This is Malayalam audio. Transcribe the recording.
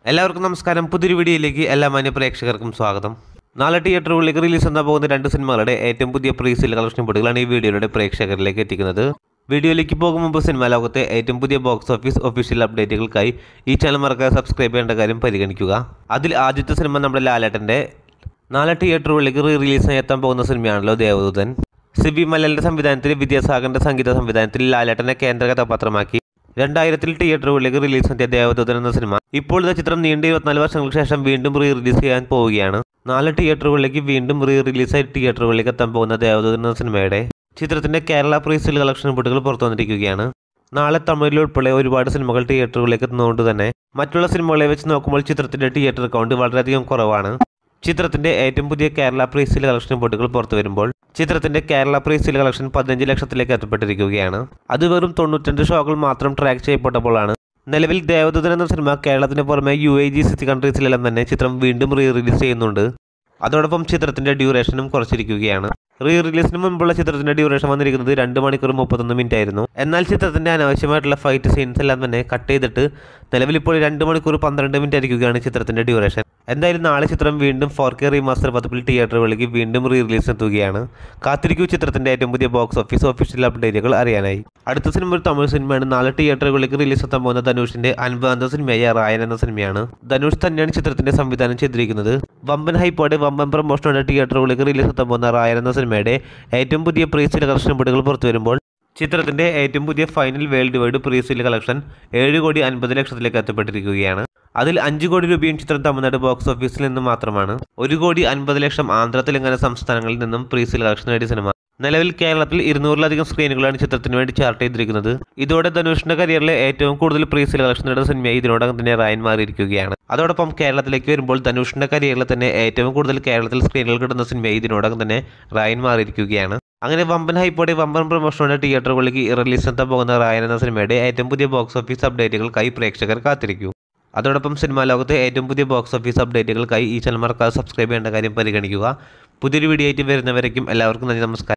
എല്ലാവർക്കും നമസ്കാരം പുതിയൊരു വീഡിയോയിലേക്ക് എല്ലാ മാന്യ പ്രേക്ഷകർക്കും സ്വാഗതം നാളെ തിയേറ്ററുകളിലേക്ക് റിലീസ് എന്നാ പോകുന്ന രണ്ട് സിനിമകളുടെ ഏറ്റവും പുതിയ പ്രീസിൽ കളക്ഷൻ പൊട്ടുകളാണ് ഈ വീഡിയോയുടെ പ്രേക്ഷകരിലേക്ക് എത്തിക്കുന്നത് വീഡിയോയിലേക്ക് പോകും മുമ്പ് സിനിമാ ലോകത്തെ ഏറ്റവും പുതിയ ബോക്സ് ഓഫീസ് ഒഫീഷ്യൽ അപ്ഡേറ്റുകൾക്കായി ഈ ചാനൽ മറക്കാതെ സബ്സ്ക്രൈബ് ചെയ്യേണ്ട കാര്യം പരിഗണിക്കുക അതിൽ ആദ്യത്തെ സിനിമ നമ്മുടെ ലാലേട്ടൻ്റെ നാളെ തിയേറ്ററുകളിലേക്ക് റീ റിലീസിനായി എത്താൻ പോകുന്ന സിനിമയാണല്ലോ ദേവദൂതൻ സിബി മലലിന്റെ സംവിധാനത്തിൽ വിദ്യാസാഗറിന്റെ സംഗീത സംവിധാനത്തിൽ ലാലേട്ടനെ കേന്ദ്ര കഥാപാത്രമാക്കി രണ്ടായിരത്തിൽ തിയേറ്ററുകളിലേക്ക് റിലീസ് നടത്തിയ ദേവദൂതൻ എന്ന സിനിമ ഇപ്പോൾ ഇത് ചിത്രം നീണ്ട ഇരുപത്തിനാല് വർഷങ്ങൾക്ക് ശേഷം വീണ്ടും റീ റിലീസ് ചെയ്യാൻ പോവുകയാണ് നാല് തിയേറ്ററുകളിലേക്ക് വീണ്ടും റീ റിലീസായി തിയേറ്ററുകളിലേക്ക് എത്താൻ പോകുന്ന ദേവദൂതൻ എന്ന സിനിമയുടെ ചിത്രത്തിന്റെ കേരള പ്രീസിൽ കളക്ഷൻ റിപ്പോർട്ടുകൾ പുറത്തു വന്നിരിക്കുകയാണ് നാളെ തമിഴിൽ ഉൾപ്പെടെ ഒരുപാട് സിനിമകൾ തിയേറ്ററുകളിലേക്ക് എത്തുന്നതുകൊണ്ട് തന്നെ മറ്റുള്ള സിനിമകളെ വെച്ച് നോക്കുമ്പോൾ ചിത്രത്തിന്റെ തിയേറ്റർ കൗണ്ട് വളരെയധികം കുറവാണ് ചിത്രത്തിന്റെ ഏറ്റവും പുതിയ കേരള പ്രീസിൽ കളക്ഷൻ റിപ്പോർട്ടുകൾ പുറത്തു വരുമ്പോൾ ചിത്രത്തിന്റെ കേരള പ്രീസിൽ കളക്ഷൻ പതിനഞ്ച് ലക്ഷത്തിലേക്ക് എത്തപ്പെട്ടിരിക്കുകയാണ് അത് വെറും തൊണ്ണൂറ്റഞ്ച് ഷോകൾ മാത്രം ട്രാക്ക് ചെയ്യപ്പെട്ടപ്പോഴാണ് നിലവിൽ ദേവദൂതൻ എന്ന സിനിമ കേരളത്തിന് പുറമെ യു എ ജി സി കൺട്രീസിലെല്ലാം തന്നെ ചിത്രം വീണ്ടും റീ റിലീസ് ചെയ്യുന്നുണ്ട് അതോടൊപ്പം ചിത്രത്തിന്റെ ഡ്യൂറേഷനും കുറച്ചിരിക്കുകയാണ് റീ റിലീസിന് മുമ്പുള്ള ചിത്രത്തിന്റെ ഡ്യൂറേഷൻ വന്നിരിക്കുന്നത് രണ്ട് മണിക്കൂർ മുപ്പത്തൊന്ന് മിനിറ്റ് ആയിരുന്നു എന്നാൽ ചിത്രത്തിന്റെ അനാവശ്യമായിട്ടുള്ള ഫൈറ്റ് സീൻസ് എല്ലാം തന്നെ കട്ട് ചെയ്തിട്ട് നിലവിൽ ഇപ്പോൾ രണ്ട് മണിക്കൂർ പന്ത്രണ്ട് മിനിറ്റ് ആയിരിക്കുകയാണ് ചിത്രത്തിന്റെ ഡ്യൂറേഷൻ എന്തായാലും നാളെ ചിത്രം വീണ്ടും ഫോർ കെ റീമാസ്റ്റർ പതിപ്പിൽ തിയേറ്ററുകളിലേക്ക് വീണ്ടും റീ റിലീസ് എത്തുകയാണ് കാത്തിരിക്കൂ ചിത്രത്തിന്റെ ഏറ്റവും പുതിയ ബോക്സ് ഓഫീസ് ഒഫീഷ്യൽ അപ്ഡേറ്റുകൾ അറിയാനായി അടുത്ത സിനിമ ഒരു തമിഴ് സിനിമയാണ് നാളെ തിയേറ്ററുകളിലേക്ക് റിലീസ് എത്താൻ പോകുന്ന ധനുഷിന്റെ അൻപതാമത്തെ സിനിമയായ റായൻ എന്ന സിനിമയാണ് ധനുഷ് തന്നെയാണ് ചിത്രത്തിന്റെ സംവിധാനം ചെയ്തിരിക്കുന്നത് വമ്പൻ ഹൈപ്പോടെ വമ്പൻ പ്രൊമോഷനോടെ തിയേറ്ററുകളിലേക്ക് റിലീസ് എത്താൻ പോകുന്ന റായൻ എന്ന സിനിമയുടെ ഏറ്റവും പുതിയ പ്രീസിൽ കളക്ഷൻ റിപ്പോർട്ടുകൾ പുറത്തു വരുമ്പോൾ ചിത്രത്തിന്റെ ഏറ്റവും പുതിയ ഫൈനൽ വേൾഡ് വൈഡ് പ്രീസിൽ കളക്ഷൻ ഏഴ് കോടി അൻപത് ലക്ഷത്തിലേക്ക് എത്തപ്പെട്ടിരിക്കുകയാണ് അതിൽ അഞ്ച് കോടി രൂപയും ചിത്രം തമിഴ്നാട് ബോക്സ് ഓഫീസിൽ നിന്ന് മാത്രമാണ് ഒരു കോടി അൻപത് ലക്ഷം ആന്ധ്ര തെലങ്കാന സംസ്ഥാനങ്ങളിൽ നിന്നും പ്രീസിൽ കളക്ഷൻ നേടിയ സിനിമ നിലവിൽ കേരളത്തിൽ ഇരുന്നൂറിലധികം സ്ക്രീനുകളാണ് ചിത്രത്തിന് വേണ്ടി ചാർട്ട് ചെയ്തിരിക്കുന്നത് ഇതോടെ ധനുഷിന്റെ കരിയറിലെ ഏറ്റവും കൂടുതൽ പ്രീസിൽ കളക്ഷൻ നേടുന്ന സിനിമയായി ഇതിനോടകം തന്നെ റായൻ മാറിയിരിക്കുകയാണ് അതോടൊപ്പം കേരളത്തിലേക്ക് വരുമ്പോൾ ധനുഷിന്റെ കരിയറിൽ തന്നെ ഏറ്റവും കൂടുതൽ കേരളത്തിൽ സ്ക്രീനുകൾ കിട്ടുന്ന സിനിമയായി ഇതിനോടകം തന്നെ റായൻ മാറിയിരിക്കുകയാണ് അങ്ങനെ വമ്പൻ ഹൈപ്പോടെ വമ്പൻ പ്രൊമോഷനോടെ തിയേറ്ററുകളിലേക്ക് റിലീസ് എത്താൻ പോകുന്ന റായൻ എന്ന സിനിമയുടെ ഏറ്റവും പുതിയ ബോക്സ് ഓഫീസ് അപ്ഡേറ്റുകൾക്കായി പ്രേക്ഷകർ കാത്തിരിക്കൂ അതോടൊപ്പം സിനിമാ ലോകത്തെ ഏറ്റവും പുതിയ ബോക്സ് ഓഫീസ് അപ്ഡേറ്റുകൾക്കായി ഈ ചാനൽ മറക്കാതെ സബ്സ്ക്രൈബ് ചെയ്യേണ്ട കാര്യം പരിഗണിക്കുക പുതിയൊരു വീഡിയോ ആയിട്ട് വരുന്നവരേക്കും എല്ലാവർക്കും നന്ദി നമസ്കാരം